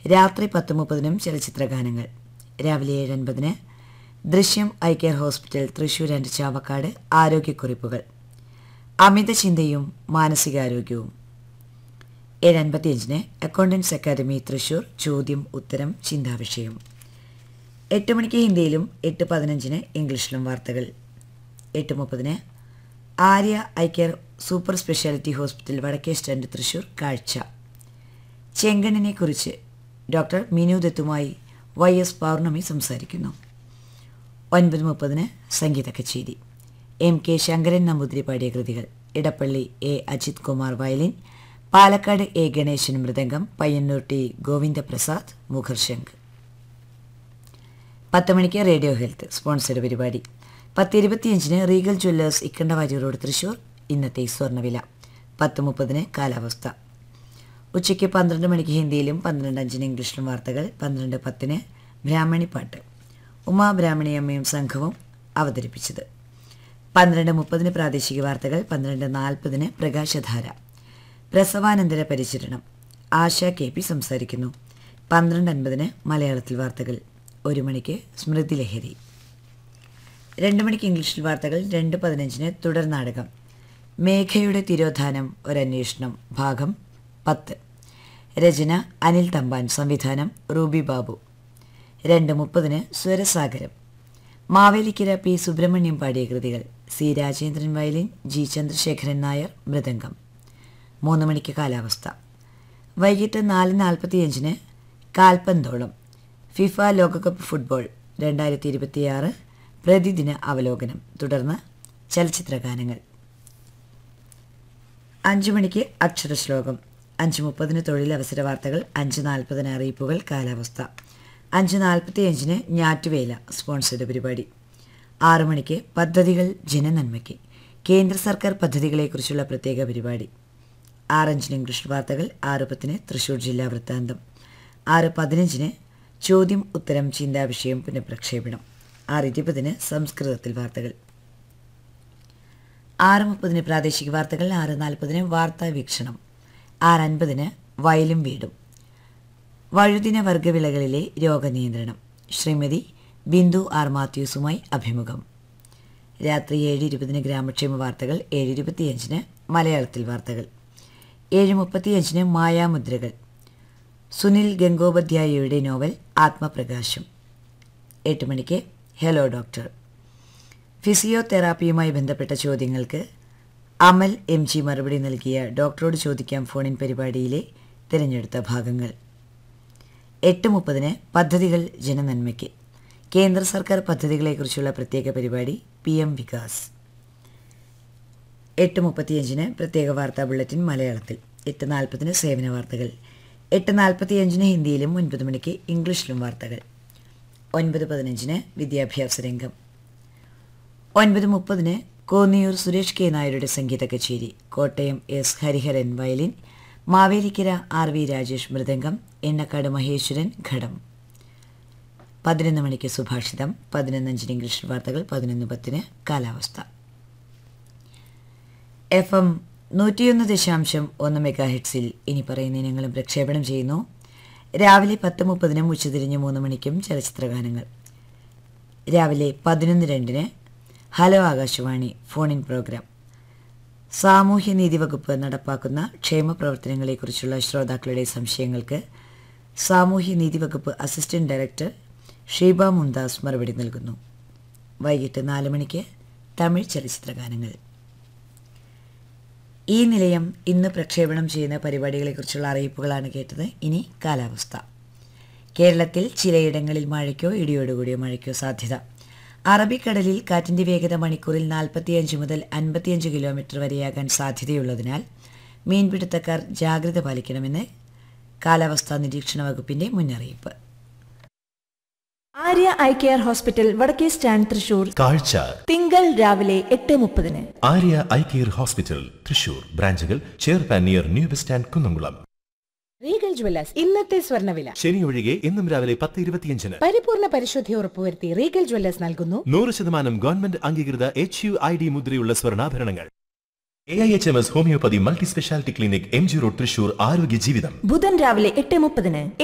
രാത്രി പത്ത് മുപ്പതിനും ചലച്ചിത്ര ഗാനങ്ങൾ രാവിലെ ഏഴ് അൻപതിന് Drishyam eye care hospital Thrissur and Chavakkad ആരോഗ്യക്കുറിപ്പുകൾ അമിത ചിന്തയും മാനസികാരോഗ്യവും ഏഴ് അൻപത്തിയഞ്ചിന് അക്കൗണ്ടൻസ് അക്കാദമി തൃശൂർ ചോദ്യം ഉത്തരം ചിന്താവിഷയം എട്ട് മണിക്ക് ഹിന്ദിയിലും എട്ട് പതിനഞ്ചിന് ഇംഗ്ലീഷിലും വാർത്തകൾ എട്ട് മുപ്പതിന് Arya eye care super speciality hospital വടക്കേ സ്റ്റാൻഡ് തൃശൂർ കാഴ്ച ചെങ്കണ്ണിനെ കുറിച്ച് ഡോക്ടർ മിനു ദത്തുമായി വൈ എസ് പൗർണമി സംസാരിക്കുന്നു ഒൻപത് മുപ്പതിന് സംഗീത കച്ചേരി എം കെ ശങ്കരൻ നമ്പൂതിരി പാടിയ കൃതികൾ Edappally A Ajith Kumar violin Palakkad A Ganesan mridangam Payyanur T Govindaprasad മുഖർശങ്ക് പത്ത് മണിക്ക് റേഡിയോ ഹെൽത്ത് സ്പോൺസർഡ് പരിപാടി പത്ത് ഇരുപത്തിയഞ്ചിന് Regal jewellers Ikkandavari road Thrissur ഇന്നത്തെ സ്വർണ്ണവില പത്ത് മുപ്പതിന് കാലാവസ്ഥ ഉച്ചയ്ക്ക് പന്ത്രണ്ട് മണിക്ക് ഹിന്ദിയിലും പന്ത്രണ്ട് അഞ്ചിന് ഇംഗ്ലീഷിലും വാർത്തകൾ പന്ത്രണ്ട് പത്തിന് ബ്രാഹ്മണി പാട്ട് ഉമാ ബ്രാഹ്മണി അമ്മയും സംഘവും അവതരിപ്പിച്ചത് പന്ത്രണ്ട് മുപ്പതിന് പ്രാദേശിക വാർത്തകൾ പന്ത്രണ്ട് നാൽപ്പതിന് പ്രകാശധാര പ്രസവാനന്തര പരിചരണം ആശ കെ പി സംസാരിക്കുന്നു പന്ത്രണ്ട് അൻപതിന് മലയാളത്തിൽ വാർത്തകൾ ഒരു മണിക്ക് സ്മൃതി ലഹരി രണ്ട് മണിക്ക് ഇംഗ്ലീഷിൽ വാർത്തകൾ രണ്ട് പതിനഞ്ചിന് തുടർ നാടകം മേഘയുടെ തിരോധാനം ഒരന്വേഷണം ഭാഗം പത്ത് രചന അനിൽ തമ്പാൻ സംവിധാനം റൂബി ബാബു രണ്ട് മുപ്പതിന് സ്വരസാഗരം മാവേലിക്കര പി സുബ്രഹ്മണ്യം പാടിയ കൃതികൾ C Rajendran violin G Chandrasekharan Nair mridangam മൂന്ന് മണിക്ക് കാലാവസ്ഥ വൈകിട്ട് നാല് നാൽപ്പത്തിയഞ്ചിന് കാൽപന്തോളം ഫിഫ ലോകകപ്പ് ഫുട്ബോൾ രണ്ടായിരത്തി ഇരുപത്തിയാറ് പ്രതിദിന അവലോകനം തുടർന്ന് ചലച്ചിത്ര ഗാനങ്ങൾ അഞ്ചു മണിക്ക് അക്ഷരശ്ലോകം അഞ്ച് മുപ്പതിന് തൊഴിലവസര വാർത്തകൾ അഞ്ച് നാൽപ്പതിന് അറിയിപ്പുകൾ കാലാവസ്ഥ അഞ്ച് നാൽപ്പത്തിയഞ്ചിന് ഞാറ്റുവേല സ്പോൺസർഡ് പരിപാടി ആറു മണിക്ക് പദ്ധതികൾ ജനനന്മയ്ക്ക് കേന്ദ്ര സർക്കാർ പദ്ധതികളെക്കുറിച്ചുള്ള പ്രത്യേക പരിപാടി ആറഞ്ചിന് ഇംഗ്ലീഷ് വാർത്തകൾ ആറ് പത്തിന് തൃശൂർ ജില്ലാ വൃത്താന്തം ആറ് പതിനഞ്ചിന് ചോദ്യം ഉത്തരം ചിന്താവിഷയം പുനഃപ്രക്ഷേപണം ആറ് ഇരുപതിന് സംസ്കൃതത്തിൽ വാർത്തകൾ ആറ് മുപ്പതിന് പ്രാദേശിക വാർത്തകൾ ആറ് നാൽപ്പതിന് വാർത്താ വീക്ഷണം ആറ് അൻപതിന് വയലും വീടും വഴുതിന വർഗവിളകളിലെ രോഗനിയന്ത്രണം ശ്രീമതി ബിന്ദു ആർ മാത്യൂസുമായി അഭിമുഖം രാത്രി ഏഴ് ഇരുപതിന് ഗ്രാമക്ഷേമ വാർത്തകൾ ഏഴ് ഇരുപത്തിയഞ്ചിന് മലയാളത്തിൽ വാർത്തകൾ ഏഴ് മുപ്പത്തിയഞ്ചിന് മായാമുദ്രകൾ സുനിൽ ഗംഗോപാധ്യായയുടെ നോവൽ ആത്മപ്രകാശം എട്ട് മണിക്ക് ഹലോ ഡോക്ടർ ഫിസിയോതെറാപ്പിയുമായി ബന്ധപ്പെട്ട ചോദ്യങ്ങൾക്ക് അമൽ എം ജി മറുപടി നൽകിയ ഡോക്ടറോട് ചോദിക്കാം ഫോണിൻ പരിപാടിയിലെ തിരഞ്ഞെടുത്ത ഭാഗങ്ങൾ എട്ട് മുപ്പതിന് പദ്ധതികൾ ജനനന്മയ്ക്ക് കേന്ദ്ര സർക്കാർ പദ്ധതികളെക്കുറിച്ചുള്ള പ്രത്യേക പരിപാടി പി എം വികാസ് എട്ട് മുപ്പത്തിയഞ്ചിന് പ്രത്യേക വാർത്താ ബുള്ളറ്റിൻ മലയാളത്തിൽ എട്ട് നാൽപ്പതിന് സേവന വാർത്തകൾ എട്ട് നാൽപ്പത്തിയഞ്ചിന് ഹിന്ദിയിലും ഒൻപത് മണിക്ക് ഇംഗ്ലീഷിലും വാർത്തകൾ ഒൻപത് പതിനഞ്ചിന് വിദ്യാഭ്യാസ രംഗം ഒൻപത് മുപ്പതിന് കോന്നിയൂർ സുരേഷ് കെ നായരുടെ സംഗീത കച്ചേരി Kottayam S Hariharan violin Mavelikkara R V Rajesh mridangam Ennakkad Maheswaran ghatam പതിനൊന്ന് മണിക്ക് സുഭാഷിതം പതിനൊന്നഞ്ചിന് ഇംഗ്ലീഷ് വാർത്തകൾ പതിനൊന്ന് പത്തിന് കാലാവസ്ഥ എഫ് എം നൂറ്റിയൊന്ന് ദശാംശം ഒന്ന് മെഗാ ഹിറ്റ്സിൽ ഇനി പറയുന്ന ഇനങ്ങളും പ്രക്ഷേപണം ചെയ്യുന്നു രാവിലെ പത്ത് മുപ്പതിനും ഉച്ചതിരിഞ്ഞ് മൂന്ന് മണിക്കും ചലച്ചിത്ര ഗാനങ്ങൾ രാവിലെ പതിനൊന്ന് രണ്ടിന് hello Akashvani phone in programme സാമൂഹ്യനീതി വകുപ്പ് നടപ്പാക്കുന്ന ക്ഷേമ പ്രവർത്തനങ്ങളെക്കുറിച്ചുള്ള ശ്രോതാക്കളുടെ സംശയങ്ങൾക്ക് സാമൂഹ്യനീതി വകുപ്പ് അസിസ്റ്റന്റ് ഡയറക്ടർ ഷീബ മുന്താസ് മറുപടി നൽകുന്നു വൈകിട്ട് നാല് മണിക്ക് തമിഴ് ചലച്ചിത്ര ഗാനങ്ങൾ ഈ നിലയം ഇന്ന് പ്രക്ഷേപണം ചെയ്യുന്ന പരിപാടികളെക്കുറിച്ചുള്ള അറിയിപ്പുകളാണ് കേട്ടത് ഇനി കാലാവസ്ഥ കേരളത്തിൽ ചിലയിടങ്ങളിൽ മഴയ്ക്കോ ഇടിയോടുകൂടിയ മഴയ്ക്കോ സാധ്യത അറബിക്കടലിൽ കാറ്റിന്റെ വേഗത മണിക്കൂറിൽ നാൽപ്പത്തിയഞ്ച് മുതൽ അൻപത്തിയഞ്ച് കിലോമീറ്റർ വരെയാകാൻ സാധ്യതയുള്ളതിനാൽ മീൻപിടുത്തക്കാർ ജാഗ്രത പാലിക്കണമെന്ന് കാലാവസ്ഥാ നിരീക്ഷണ വകുപ്പിന്റെ മുന്നറിയിപ്പ് ആര്യ ഐ കെയർ ഹോസ്പിറ്റൽ വടക്കേ സ്റ്റാൻഡ് തൃശൂർ കാഴ്ച തിങ്കൾ രാവിലെ എട്ട് മുപ്പതിന് Arya eye care hospital Thrissur ബ്രാഞ്ചുകൾ ചേർപ്പാൻ near new bus stand Kunnamkulam Regal jewellers ഇന്നത്തെ സ്വർണ്ണവില ശനി ഒഴികെ ഇന്നും രാവിലെ പത്ത് ഇരുപത്തിയഞ്ചിന് പരിപൂർണ പരിശുദ്ധി ഉറപ്പുവരുത്തി റീഗൽ ജ്വല്ലേഴ്സ് നൽകുന്നു നൂറ് ശതമാനം ഗവൺമെന്റ് അംഗീകൃത എച്ച് യു ഐ ഡി മുദ്രയുള്ള സ്വർണ്ണാഭരണങ്ങൾ A I H M S homeopathy multi speciality clinic M G road Thrissur ആരോഗ്യ ജീവിതം ബുധൻ രാവിലെ എട്ട് മുപ്പതിന്